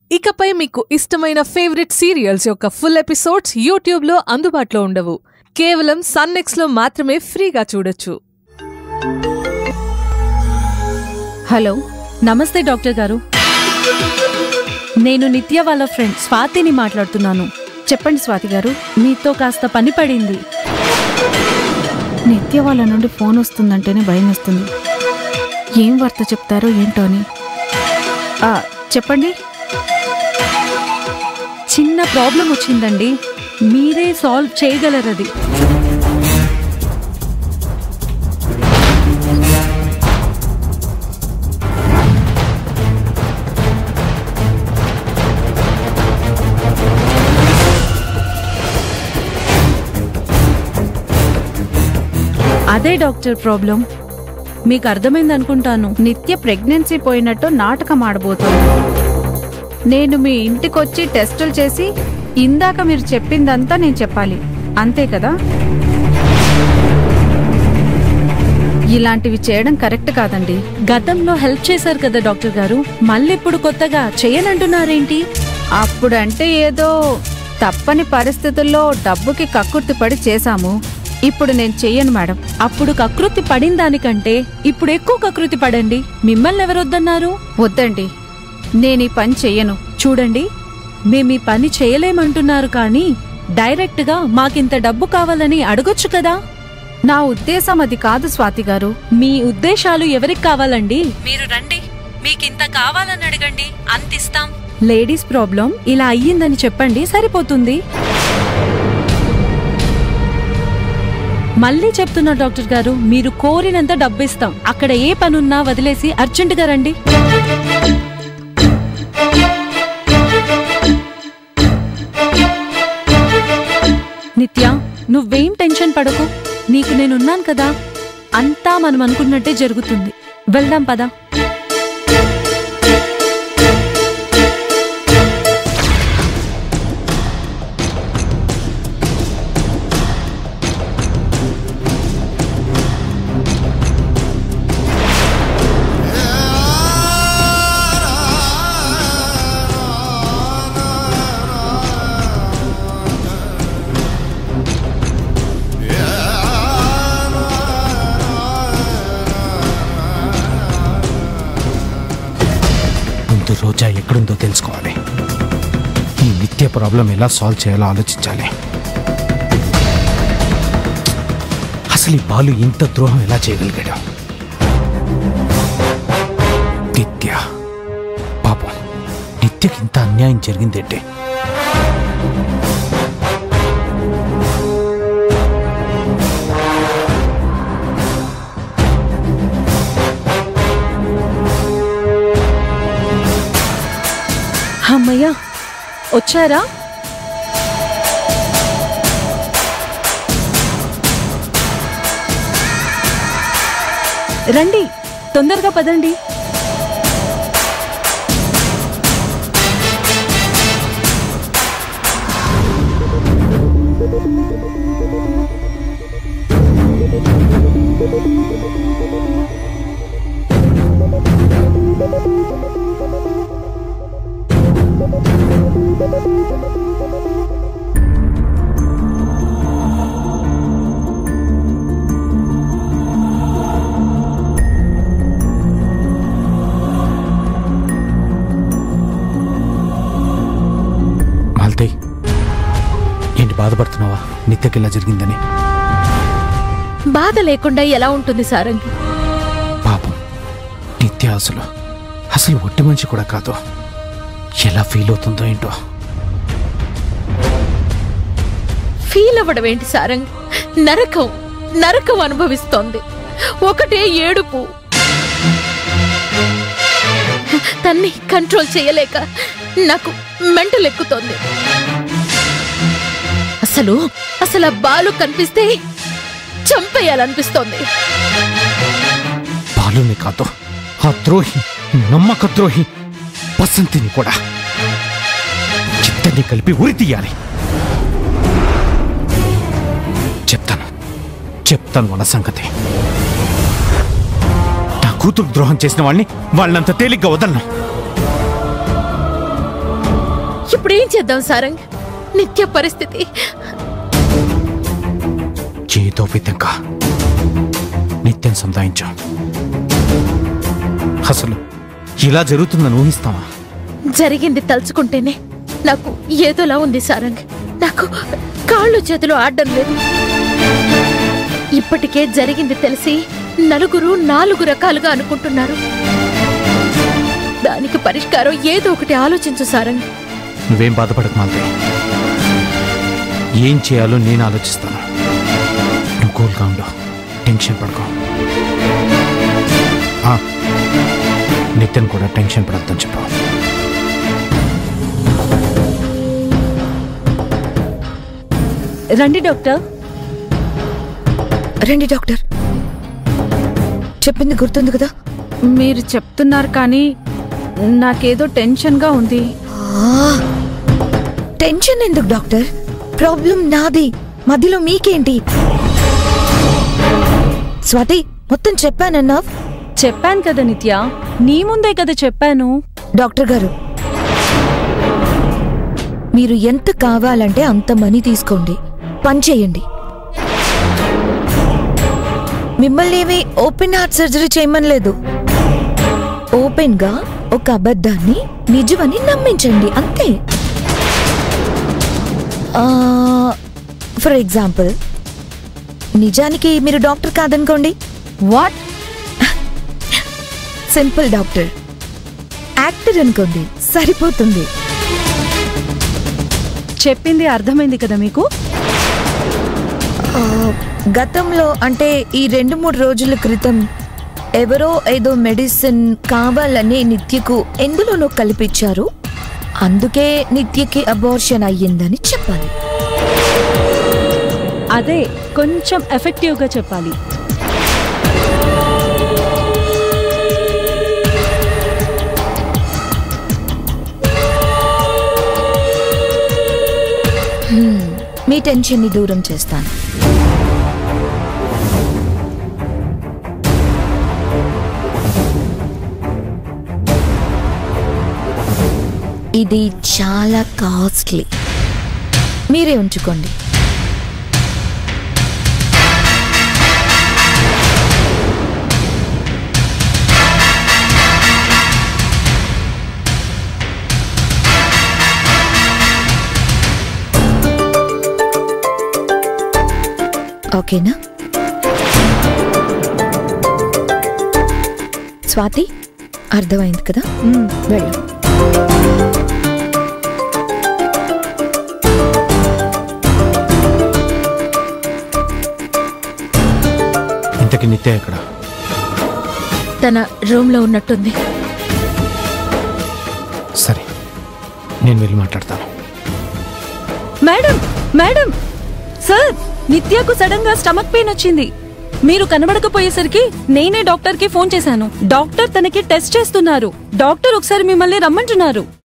ఇకపై మీకు ఇష్టమైన ఫేవరెట్ సీరియల్స్ యొక్క ఫుల్ ఎపిసోడ్స్ యూట్యూబ్లో అందుబాటులో ఉండవు కేవలం సన్నెక్స్లో మాత్రమే ఫ్రీగా చూడొచ్చు హలో నమస్తే డాక్టర్ గారు నేను నిత్య వాళ్ళ ఫ్రెండ్ స్వాతిని మాట్లాడుతున్నాను చెప్పండి స్వాతి గారు మీతో కాస్త పని పడింది నిత్య వాళ్ళ నుండి ఫోన్ వస్తుందంటేనే భయం వేస్తుంది ఏం వార్త చెప్తారో ఏంటో అని ఆ, చెప్పండి చిన్న ప్రాబ్లం వచ్చిందండి మీరే సాల్వ్ చేయగలరది అదే డాక్టర్ ప్రాబ్లం మీకు అర్థమైంది అనుకుంటాను నిత్య ప్రెగ్నెన్సీ పోయినట్టు నాటకం ఆడబోతోంది నేను మీ ఇంటికొచ్చి టెస్టులు చేసి ఇందాక మీరు చెప్పిందంతా నేను చెప్పాలి అంతే కదా ఇలాంటివి చేయడం కరెక్ట్ కాదండి గతంలో హెల్ప్ చేశారు కదా డాక్టర్ గారు మళ్ళీ ఇప్పుడు కొత్తగా చేయనంటున్నారేంటి అప్పుడంటే ఏదో తప్పని పరిస్థితుల్లో డబ్బుకి కక్కుర్తి పడి చేశాము ఇప్పుడు నేను చెయ్యను మేడం అప్పుడు కకృతి పడిన దానికంటే ఇప్పుడు ఎక్కువ కకృతి పడండి మిమ్మల్ని ఎవరొద్దన్నారు వద్దండి నేను ఈ పని చెయ్యను చూడండి మేము ఈ పని చేయలేమంటున్నారు కానీ డైరెక్ట్ గా మాకింత డబ్బు కావాలని అడగొచ్చు కదా నా ఉద్దేశం అది కాదు స్వాతి గారు మీ ఉద్దేశాలు ఎవరికి కావాలండి మీరు రండి మీకింత కావాలని అడగండి అంతిస్తాం లేడీస్ ప్రాబ్లం ఇలా అయ్యిందని చెప్పండి సరిపోతుంది మళ్ళీ చెప్తున్నా డాక్టర్ గారు మీరు కోరినంత డబ్బు ఇస్తాం అక్కడ ఏ పనున్నా వదిలేసి అర్జెంటుగా రండి నిత్య నువ్వేం టెన్షన్ పడకు నీకు నేనున్నాను కదా అంతా మనం అనుకున్నట్టే జరుగుతుంది వెళ్దాం పదా ముందు రోజా ఎక్కడుందో తెలుసుకోవాలి ఈ నిత్య ప్రాబ్లం ఎలా సాల్వ్ చేయాలో ఆలోచించాలి అసలు ఈ బాలు ఇంత ద్రోహం ఎలా చేయగలిగాడు నిత్య పాపం నిత్యకి ఇంత అన్యాయం జరిగిందేంటి అమ్మయ్యా వచ్చారా రండి తొందరగా పదండి మాల్తీ ఏంటి బాధపడుతున్నావా నిత్యకి ఇలా జరిగిందని బాధ లేకుండా ఎలా ఉంటుంది సారంగి పాపం నిత్య అసలు అసలు ఒట్టి మనిషి కూడా కాదు ఎలా ఫీల్ అవుతుందో ఏంటో ఫీల్ అవ్వడం ఏంటి సారంగి నరకం నరకం అనుభవిస్తోంది ఒకటే ఏడుపు తన్ని కంట్రోల్ చేయలేక నాకు మెంటల్ ఎక్కుతోంది అసలు అసలు ఆ బాలు కనిపిస్తే చంపేయాలనిపిస్తోంది బాలుని కాదు ఆ ద్రోహి నమ్మక ద్రోహి వసంతిని కూడా ఇద్దరిని కలిపి ఉరి తీయాలి చెప్తాను చెప్తాను వాళ్ళ సంగతి నా కూతురు ద్రోహం చేసిన వాళ్ళని వాళ్ళంత తేలిగ్గా వదలను ఇప్పుడు ఏం చేద్దాం సారంగ్ నిత్య పరిస్థితి చేతో విధంగా నిత్యం సంతాయించాం అసలు ఇలా జరుగుతుందని ఊహిస్తావా జరిగింది తలుచుకుంటేనే నాకు ఏదోలా ఉంది సారంగ్ నాకు కాళ్ళు చేతులు ఆడడం లేదు ఇప్పటికే జరిగింది తెలిసి నలుగురు నాలుగు రకాలుగా అనుకుంటున్నారు దానికి పరిష్కారం ఏదో ఒకటి ఆలోచించు సారంగ్ నువ్వేం బాధపడకు మాల్తే ఏం చేయాలో నేను ఆలోచిస్తాను నువ్వు కూల్గా ఉండు టెన్షన్ పడుకో ఆ, నిత్యం కూడా టెన్షన్ పడద్దని చెప్పు రండి డాక్టర్ రండి డాక్టర్ చెప్పింది గుర్తుంది కదా మీరు చెప్తున్నారు కానీ నాకేదో టెన్షన్గా ఉంది టెన్షన్ ఎందుకు డాక్టర్ ప్రాబ్లం నాది మధ్యలో మీకేంటి స్వాతి మొత్తం చెప్పానన్నా చెప్పాను కదా నిత్య నీ ముందే కదా చెప్పాను డాక్టర్ గారు మీరు ఎంత కావాలంటే అంత మనీ తీసుకోండి పని చేయండి మిమ్మల్ని ఏమీ ఓపెన్ హార్ట్ సర్జరీ చేయమనలేదు ఓపెన్ గా ఒక అబద్ధాన్ని నిజమని నమ్మించండి అంతే ఫర్ ఎగ్జాంపుల్ నిజానికి మీరు డాక్టర్ కాదనుకోండి వాట్ సింపుల్ డాక్టర్ యాక్టర్ అనుకోండి సరిపోతుంది చెప్పింది అర్థమైంది కదా మీకు ఆ, గతంలో అంటే ఈ రెండు మూడు రోజుల క్రితం ఎవరో ఏదో మెడిసిన్ కావాలని నిత్యకు ఎందులోనో కల్పించారు అందుకే నిత్యకి అబార్షన్ అయ్యిందని చెప్పాలి అదే కొంచెం ఎఫెక్టివ్గా చెప్పాలి మీ టెన్షన్ని దూరం చేస్తాను ఇది చాలా కాస్ట్లీ మీరే ఉంచుకోండి ఓకేనా స్వాతి అర్థమైంది కదా మ్మ్. వెళ్ళు ఇంతకి నిత్య ఎక్కడ తన రూమ్ లో ఉన్నట్టుంది సరే నేను వెళ్ళి మాట్లాడతాను మేడం మేడం సార్ నిత్యకు సడన్ గా స్టమక్ పెయిన్ వచ్చింది మీరు కనబడకపోయేసరికి నేనే డాక్టర్ కి ఫోన్ చేశాను డాక్టర్ తనకి టెస్ట్ చేస్తున్నారు డాక్టర్ ఒకసారి మిమ్మల్ని రమ్మంటున్నారు